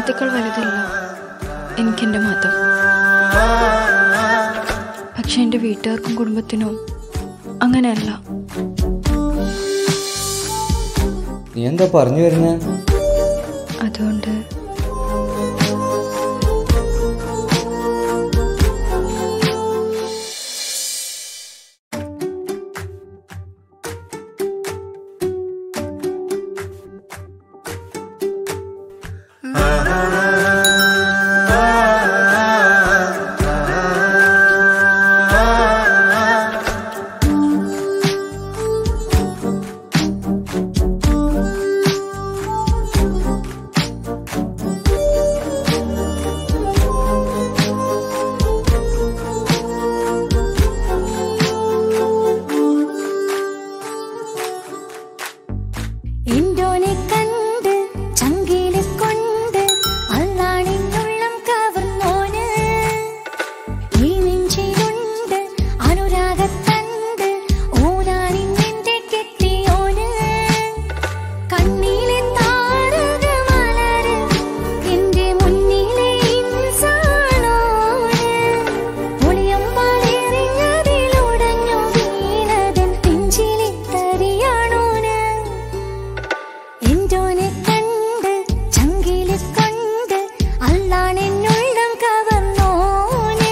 പ്രണയത്തേക്കാൾ വലുതല്ല എനിക്കെൻ്റെ മതം പക്ഷെ എൻ്റെ വീട്ടുകാർക്കും കുടുംബത്തിനും അങ്ങനെയല്ല നീ എന്താ പറഞ്ഞു വരുന്നേ അതുകൊണ്ട് എന്തോനെ കണ്ട് ചങ്കില് കൊണ്ട് അല്ലാണിന്നുള്ളം കവർന്നോന് ഈ നെഞ്ചിലുണ്ട് അനുരാഗത്തണ്ട് ഓരാണിന്നെന്റെ കെട്ടിയോന് കണ്ണിലെ താരകമലര് എന്റെ മുന്നിലെ ഇൻസാണോന് ഒളിയമ്പാലെറിഞ്ഞതിലുടഞ്ഞു വീണതൻ നെഞ്ചിലെ തരിയാണോന് എന്തോനെ കണ്ട് ചങ്കില് കൊണ്ട് അല്ലാണെന്നുള്ളം കവർന്നോന്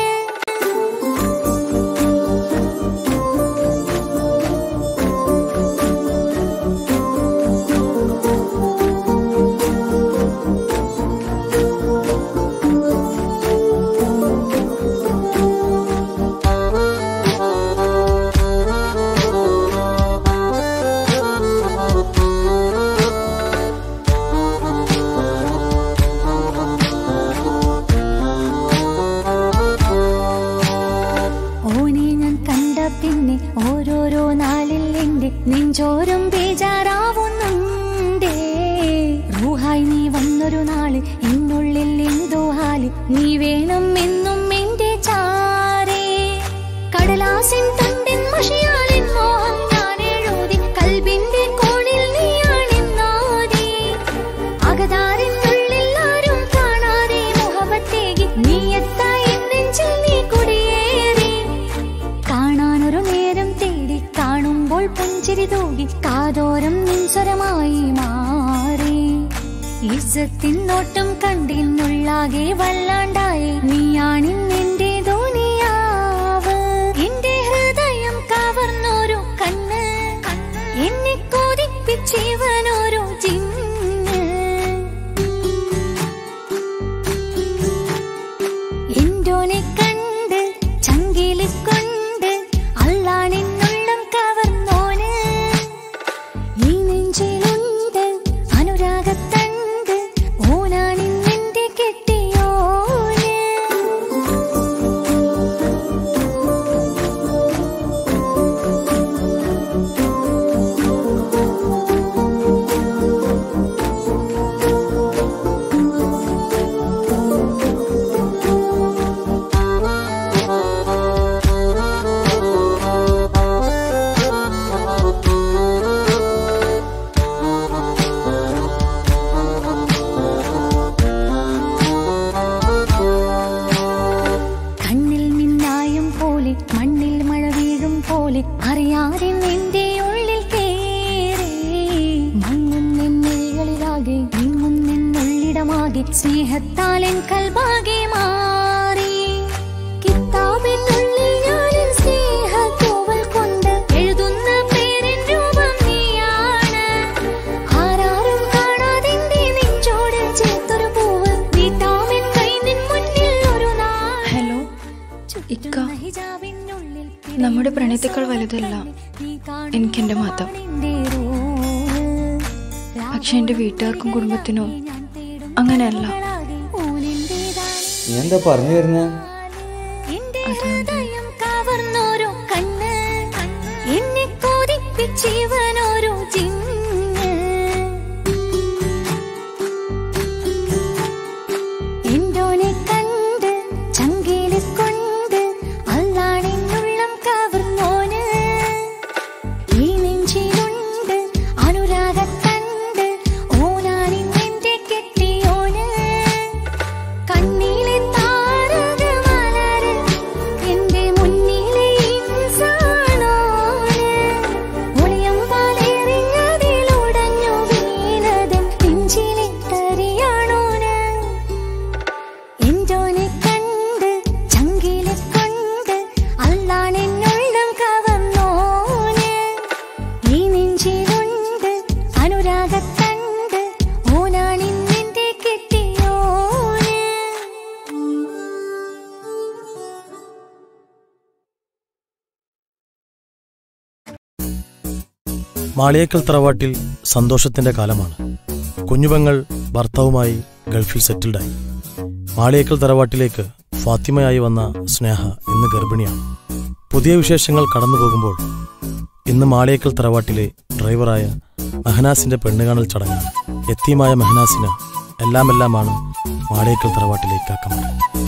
ഓനെ ഞാൻ കണ്ട പിന്നെ ഓരോരോ നാളിൽ എന്റെ നെഞ്ചോരം ബേജാറാവുന്നുണ്ടേ റൂഹായി നീ വന്നൊരു നാള് എന്നുള്ളിൽ എന്തോ ഹാല് നീ വേണം എന്നും എന്റെ ചാരേ കടലാസിൻ തണ്ടിൻ മഷിയാലിൻ മോഹം ഞാൻ എഴുതി കൽബിന്റെ കോണിൽ നീയാണെന്നാതി അകതാരിനുള്ളിൽ ആരും കാണാതെ മുഖവത്തേകി നീ എത്തായി നെഞ്ചിൽ നീ കുടിയേറി കാണാനൊരു നേരം തേടി കാണുമ്പോൾ പുഞ്ചിരി തൂകി കാതോരം നിൻസ്വരമായി മാറി ഇസത്തിൻ നോട്ടം കണ്ടിന്നുള്ളാകെ വല്ലാണ്ടായി നീയാണിന്നെന്റെ ധോനിയാവ് എന്റെ ഹൃദയം കവർന്നൊരു കണ്ണ് എന്നെ കൊതിപ്പിച്ചിവനൊരു ജിന്ന് എന്തോനെ കണ്ട് ചങ്കില് കൊണ്ട് അല്ലാണെന്നുള്ളം കവർന്നോന് ഈ നെഞ്ചിലുണ്ട് അനുരാഗത്തണ്ട് ഓനാണിന്നെന്റെ കെട്ടിയോന് കണ്ണിൽ മിന്നായം പോലെ മണ്ണിൽ മഴ വീഴും പോലെ അറിയാതെ നിന്റെ ഉള്ളിൽ കേറി മങ്ങുന്നെന്നുള്ളിലാകെ നീങ്ങുന്നെന്നുള്ളിടമാകെ സ്നേഹത്താലൻ കൽബാകെ മാറി കിതാബിനുള്ളിൽ ഞാനിൻ സ്നേഹത്തൂവൽ കൊണ്ട് എഴുതുന്ന പേരിൻ രൂപം നീയാണ് ആരാരും കാണാതെന്റെ നെഞ്ചോട് ചേർത്തൊരു പൂവ് വീട്ടാമെൻ കൈ നിൻ മുന്നിൽ ഒരു നാൾ ഹലോ ഇക്ക നമ്മുടെ പ്രണയത്തേക്കാൾ വലുതല്ല എനിക്കെൻ്റെ മതം പക്ഷെ എൻ്റെ വീട്ടുകാർക്കും കുടുംബത്തിനും അങ്ങനെയല്ല നീ എന്താ പറഞ്ഞു വരുന്നേ എന്റെ ഹൃദയം കവർന്നോരോ കണ്ണ് എന്നെ കൊതിപ്പിച്ചിവനോരോ ജിന്ന് എന്തോനെ കണ്ട് ചങ്കില് കൊണ്ട് അല്ലാണെന്നുള്ളം കവർന്നോന് ഈ നെഞ്ചിലുണ്ട് അനുരാഗത്തണ്ട് ഓനാണിന്നെന്റെ കെട്ടിയോന് മാളിയേക്കൽ തറവാട്ടിൽ സന്തോഷത്തിന്റെ കാലമാണ് കുഞ്ഞുപെങ്ങൾ ഭർത്താവുമായി ഗൾഫിൽ സെറ്റിൽഡായി മാളിയേക്കൽ തറവാട്ടിലേക്ക് ഫാത്തിമയായി വന്ന സ്നേഹ ഇന്ന് ഗർഭിണിയാണ് പുതിയ വിശേഷങ്ങൾ കടന്നു പോകുമ്പോൾ ഇന്ന് മാളിയേക്കൽ തറവാട്ടിലെ ഡ്രൈവറായ മെഹനാസിന്റെ പെണ്ണുകാണൽ ചടങ്ങാണ് എത്തിയുമായ മെഹനാസിന് എല്ലാമെല്ലാമാണ് മാളിയേക്കൽ തറവാട്ടിലെ കാക്കമാർ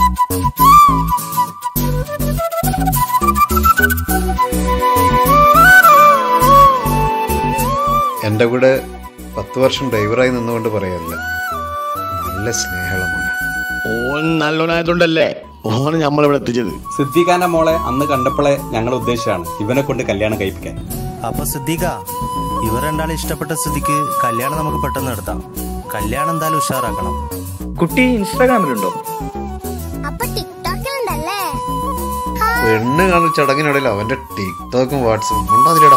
എൻ്റെ കൂടെ പത്ത് വർഷം ഡ്രൈവറായി നിന്നുകൊണ്ട് പറയല്ല നല്ല സ്നേഹമുള്ളമാണ് ഓൻ നല്ലോനായതുകൊണ്ടല്ലേ ഓനെ നമ്മളിവിടെ എത്തിച്ചത് സിദ്ദീഖാന്റെ മോളെ അന്ന് കണ്ടപ്പോഴേ ഞങ്ങൾ ഉദ്ദേശിച്ചാണ് ഇവനെ കൊണ്ട് കല്യാണം കഴിപ്പിക്കാൻ അപ്പൊ സിദ്ദീഖ ഇവർ രണ്ടാളും ഇഷ്ടപ്പെട്ട സ്ഥിതിക്ക് കല്യാണം നമുക്ക് പെട്ടെന്ന് നടത്താം കല്യാണം എന്തായാലും ഉഷാറാക്കണം കുട്ടി ഇൻസ്റ്റാഗ്രാമിലുണ്ടോ അപ്പൊ ടിക്ടോക്കിലുണ്ടല്ലേ പെണ്ണ് കാണൽ ചടങ്ങിനിടയിൽ അവന്റെ ടിക്ടോക്കും വാട്സപ്പും ഉണ്ടാതില്ലടാ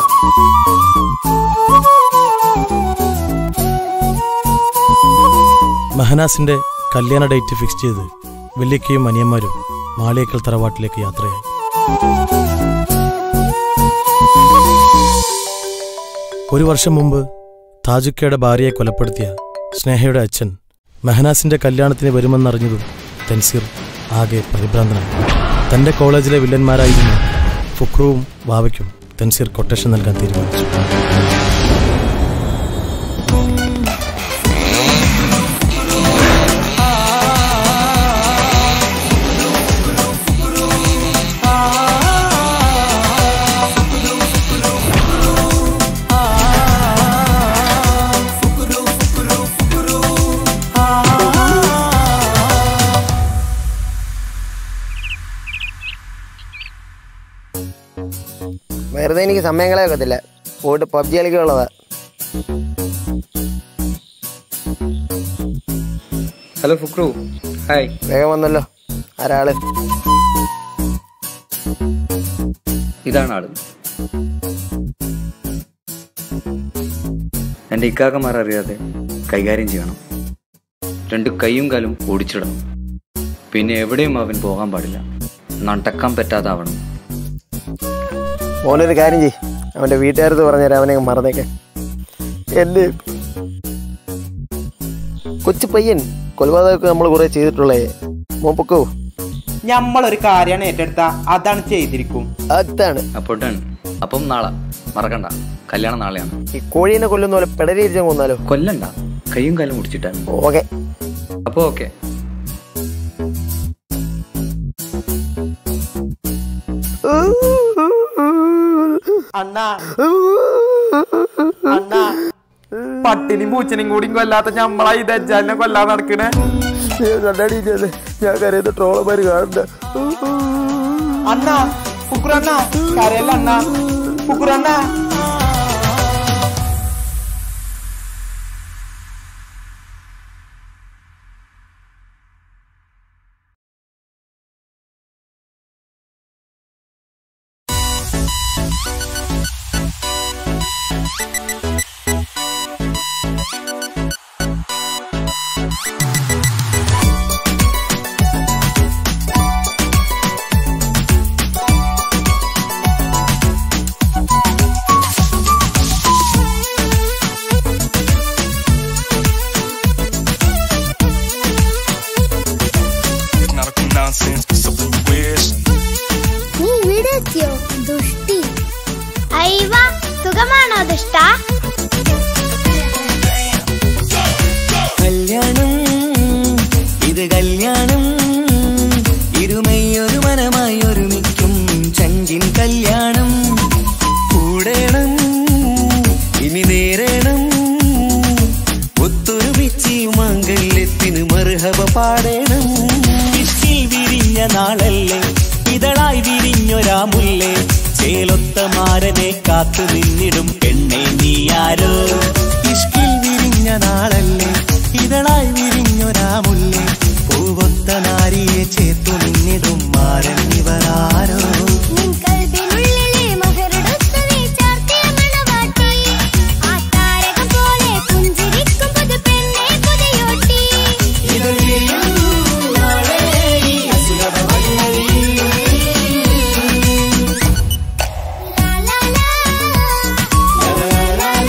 മെഹനാസിന്റെ കല്യാണ ഡേറ്റ് ഫിക്സ് ചെയ്ത് വല്യക്കയും അനിയന്മാരും മാളിയേക്കൽ തറവാട്ടിലേക്ക് യാത്രയായി ഒരു വർഷം മുമ്പ് താജുക്കയുടെ ഭാര്യയെ കൊലപ്പെടുത്തിയ സ്നേഹയുടെ അച്ഛൻ മെഹനാസിന്റെ കല്യാണത്തിന് വരുമെന്നറിഞ്ഞതും തൻസീർ ആകെ പരിഭ്രാന്തനായി തന്റെ കോളേജിലെ വില്ലന്മാരായിരുന്ന ഫുക്രുവും വാവയ്ക്കും തൻസീർ കൊട്ടേഷൻ നൽകാൻ തീരുമാനിച്ചു വെറുതെ എനിക്ക് സമയം കളയാക്കത്തില്ല പോയിട്ട് പബ്ജി കളിക്കാനുള്ളതാ ഹലോ ഫുക്രു ഹായ് വേഗം വന്നല്ലോ ആരാള് ഇതാണ് ആള് എൻ്റെ ഇക്കാക്കമാർ അറിയാതെ കൈകാര്യം ചെയ്യണം രണ്ട് കൈയും കാലും ഓടിച്ചിടണം പിന്നെ എവിടെയും അവൻ പോകാൻ പാടില്ല നടക്കാൻ പറ്റാതാവണം മോനൊരു കാര്യം ചെയ് അവന്റെ വീട്ടുകാരത്ത് പറഞ്ഞുതരാം അവനെ അങ്ങ് മറന്നേക്കെ എന്റെ കൊച്ചു പയ്യൻ കൊലപാതകമൊക്കെ നമ്മൾ കുറെ ചെയ്തിട്ടുള്ളേ മോൻ പൊക്കോ ഞമ്മളൊരു കാര്യമാണ് ഏറ്റെടുത്ത അതാണ് ചെയ്തിരിക്കും അതാണ് അപ്പോൾ ഡൺ അപ്പം നാളെ മറക്കണ്ട കല്യാണം നാളെയാണ് ഈ കോഴീനെ കൊല്ലുന്ന പോലെ പെടരിച്ച കൊന്നാലോ കൊല്ലണ്ട കൈയും കാലും മുടിച്ചിട്ടാണ് ഓക്കെ അപ്പോൾ ഓക്കെ അണ്ണാ അണ്ണാ പട്ടിനും പൂച്ചനും കൂടി കൊല്ലാത്ത ഞമ്മളാ ഈ ദജ്ജാലിനെ കൊല്ലാൻ നടക്കണേ ഞാൻ കരയുന്ന ട്രോളന്മാര് കാണണ്ട അണ്ണാ കുക്കുറണ്ണ കരയല്ല അണ്ണാ കുക്കുറണ്ണ നീ ഇവിടെ എത്തിയോ ദുഷ്ടി അയ്യവ സുഖമാണോ ദുഷ്ട കല്യാണം ഇത് കല്യാണം ഇരുമയൊരു മനമായി ഒരുമിക്കും ചങ്കിൻ കല്യാണം കൂടേണം ഇനി നേരേണം ഒത്തൊരുമിച്ച് മംഗല്യത്തിന് മർഹബ പാടേണം ഇഷ്ടിൽ വിരിഞ്ഞ നാളല്ലേ ഇതളായി വിരിഞ്ഞൊരാ മുല്ലേ ചേലൊത്ത മാരനെ കാത്തു നിന്നിടും പെണ്ണെ നീയാരോ ഇഷ്കിൽ വിരിഞ്ഞ നാളല്ലേ ഇതളായി വിരിഞ്ഞൊരാ മുല്ലേ പൂവൊത്ത നാരിയെ ചേർത്തു നിന്നിടും മാരൻ ഇവരാരോ നിൻ കൽബിനുള്ളിലെ മഹരെടുത്ത് നീ ചാർത്തിയ മണവാട്ടി ആ താരകം പോലെ പുഞ്ചിരിക്കും പുതു പെണ്ണെ പുതിയോട്ടി ഇതൾ വിരിയും നാളെ ഈ അസുലഭ വഴിയഴി. ലാ ലാ ലാ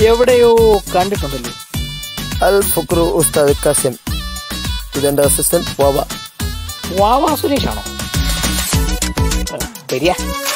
എവിടെയോ കണ്ടിട്ടുണ്ടല്ലോ അൽ ഫുക്രു ഉസ്താദ് കസിം ഇതെന്റെ അസിസ്റ്റന്റ് വാവ വാവാ സുരേഷ് ആണോ വരിക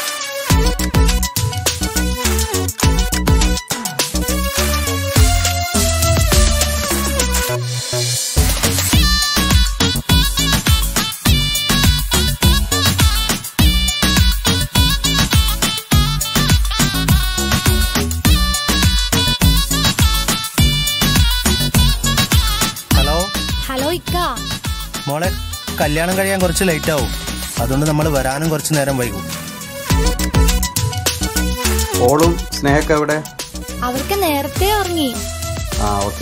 ഹലോ ഹലോ ഇക്ക മോളെ കല്യാണം കഴിയാൻ കുറച്ച് ലേറ്റ് ആവും അതുകൊണ്ട് നമ്മൾ വരാനും കുറച്ച് നേരം വൈകും ഓളും സ്നേഹക്ക് എവിടെ അവർക്ക് നേരത്തെ ഉറങ്ങി ആ ഓക്കെ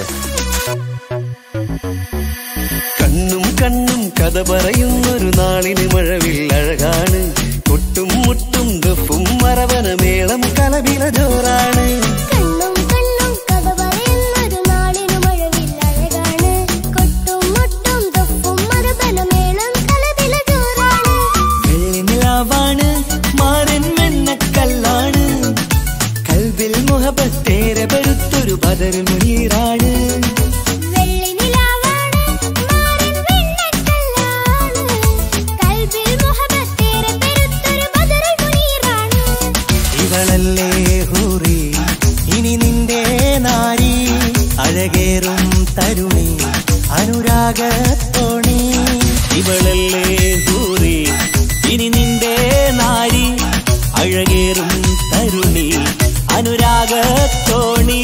കണ്ണും കണ്ണും കഥ പറയുന്നൊരു നാളിന് മഴവിൽ അഴകാണ് കൊട്ടും മുട്ടും ദഫും മറവന മേളം കലവില ജോറാണ് കണ്ണും കണ്ണും കഥ പറയുന്നൊരു നാളിനു മഴവിൽ അഴകാണ് കൊട്ടും മുട്ടും തൊപ്പും മരബലമേളം കലവില ജോറാണ് വെള്ളിനിലാവാണ് മാരൻ വെണ്ണക്കല്ലാണ് കൽവിൽ മുഹബത്തേരെ പെരുത്തൊരു ബദർ മുനീറാണ് വെള്ളി നിലാവാണ് മാറിൻ വെണ്ണക്കല്ലാണ് കൽബിൽ മുഹബത്തേറെ പെരുത്തൊരു ബദറുൽ മുനീറാണ് ഇവളല്ലേ ഹൂറി ഇനി നിന്റെ നാരി അഴകേറും തരുണി അനുരാഗത്തോണി ഇവളല്ലേ ഹൂറി ഇനി നിന്റെ നാരി അഴകേറും തരുണി അനുരാഗത്തോണി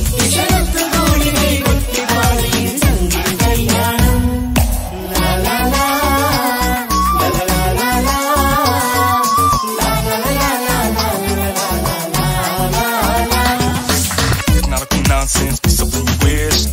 It's not a nonsense, it's something you wish.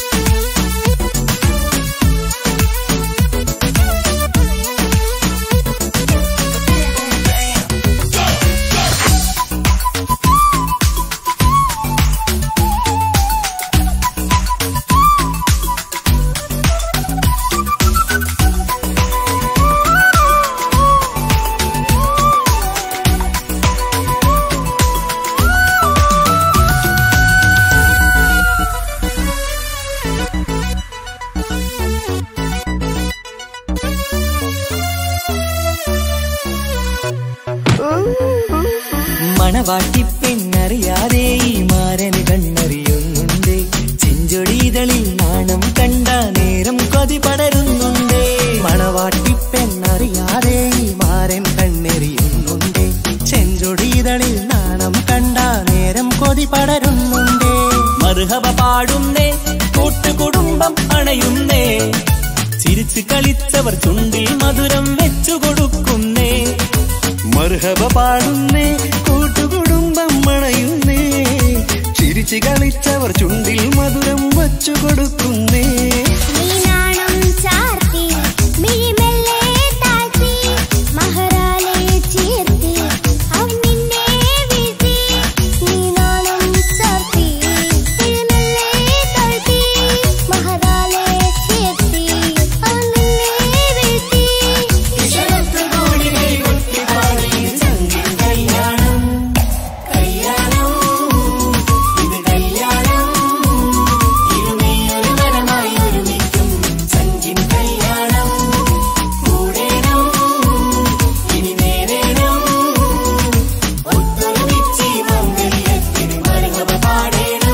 മണവാട്ടി പെണ്ണറിയാതെ ഈ മാരന് കണ്ണറിയുന്നുണ്ട് ചെഞ്ചൊടിതളിൽ നാണം കണ്ട നേരം കൊതി പടരുന്നുണ്ട് മണവാട്ടി പെണ്ണറിയാതെ ഈ മാരൻ കണ്ണെറിയുന്നുണ്ട് ചെഞ്ചൊടിതളിൽ നാണം കണ്ട നേരം കൊതി പടരുന്നുണ്ട് മറുഹബ പാടുന്നേ കൂട്ടുകുടുംബം അണയുന്നേ ചിരിച്ചു കളിച്ചവർ ചുണ്ടിൽ മധുരം വെച്ചു കൊടുക്കുന്നേ മർഹബ പാടുന്നേ കൂട്ടുകുടുംബം മണയുന്നേ ചിരിച്ചു കളിച്ചവർ ചുണ്ടിൽ മധുരം വച്ചു കൊടുക്കുന്നേ നീനാണം ചാർത്തി മിഴിമെല്ലെ താഴ്ത്തി മഹറാലെ ചേർത്തി അവൻ നിന്നെ വീഴ്ത്തി നീനാണം ചാർത്തി മിഴിമെല്ലെ താഴ്ത്തി മഹറാലെ ചേർത്തി അവൻ നിന്നെ വീഴ്ത്തി കല്യാണം കല്യാണം ഇത് കല്യാണം ഇരുമയൊരു വരമായി ഒരുമിക്കും സഞ്ചിൻ കല്യാണം കൂടേണം ഇനി നേരേണം ഒത്തൊരുമിച്ച് മംഗല്യത്തിന് മരുഹബ പാടേണം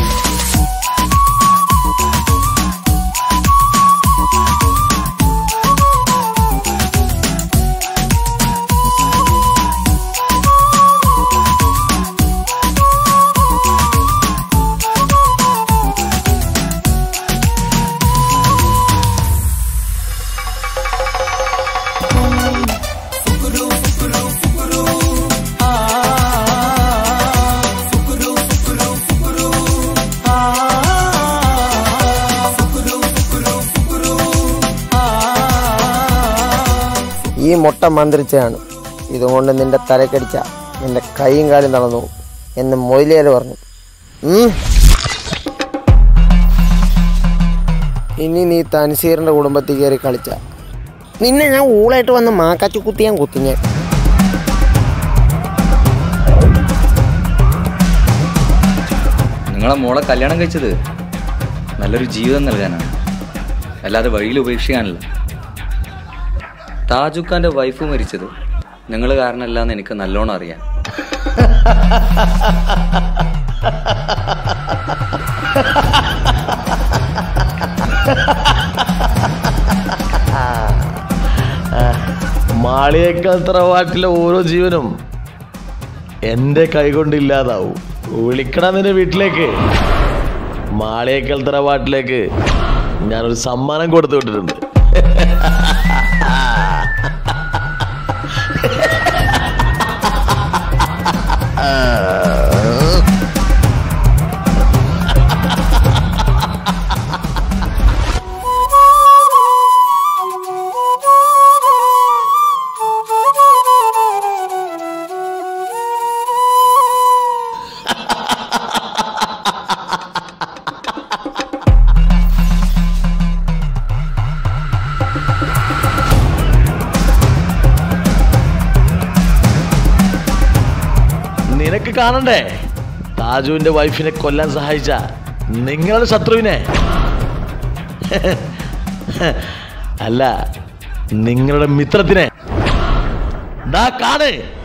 ഈ മുട്ട മന്ത്രിച്ചതാണ് ഇതുകൊണ്ട് നിന്റെ തലക്കടിച്ച നിന്റെ കൈയും കാലും തളർന്നു പോകും എന്ന് മൊയിലേല് പറഞ്ഞു ഉം. ഇനി നീ തൻസീറിന്റെ കുടുംബത്തിൽ കയറി കളിച്ച നിന്നെ ഞാൻ ഊളായിട്ട് വന്ന് മാക്കാച്ചു കുത്തി ഞാൻ കുത്തി ഞാൻ നിങ്ങളെ മോളെ കല്യാണം കഴിച്ചത് നല്ലൊരു ജീവിതം നൽകാനാണ് അല്ലാതെ വഴിയിൽ ഉപേക്ഷിക്കാനല്ല താജുഖാന്റെ വൈഫ് മരിച്ചത് നിങ്ങൾ കാരണമല്ല എന്ന് എനിക്ക് നല്ലോണം അറിയാം മാളിയേക്കാൾ തറവാട്ടിലെ ഓരോ ജീവനും എന്റെ കൈകൊണ്ട് ഇല്ലാതാവും വിളിക്കണം നിന്റെ വീട്ടിലേക്ക് മാളിയേക്കൽ തറവാട്ടിലേക്ക് ഞാനൊരു സമ്മാനം കൊടുത്തു വിട്ടിട്ടുണ്ട് നിനക്ക് കാണണ്ടേ താജുവിന്റെ വൈഫിനെ കൊല്ലാൻ സഹായിച്ച നിങ്ങളുടെ ശത്രുവിനെ അല്ല നിങ്ങളുടെ മിത്രത്തിനെ ദാ കാണ്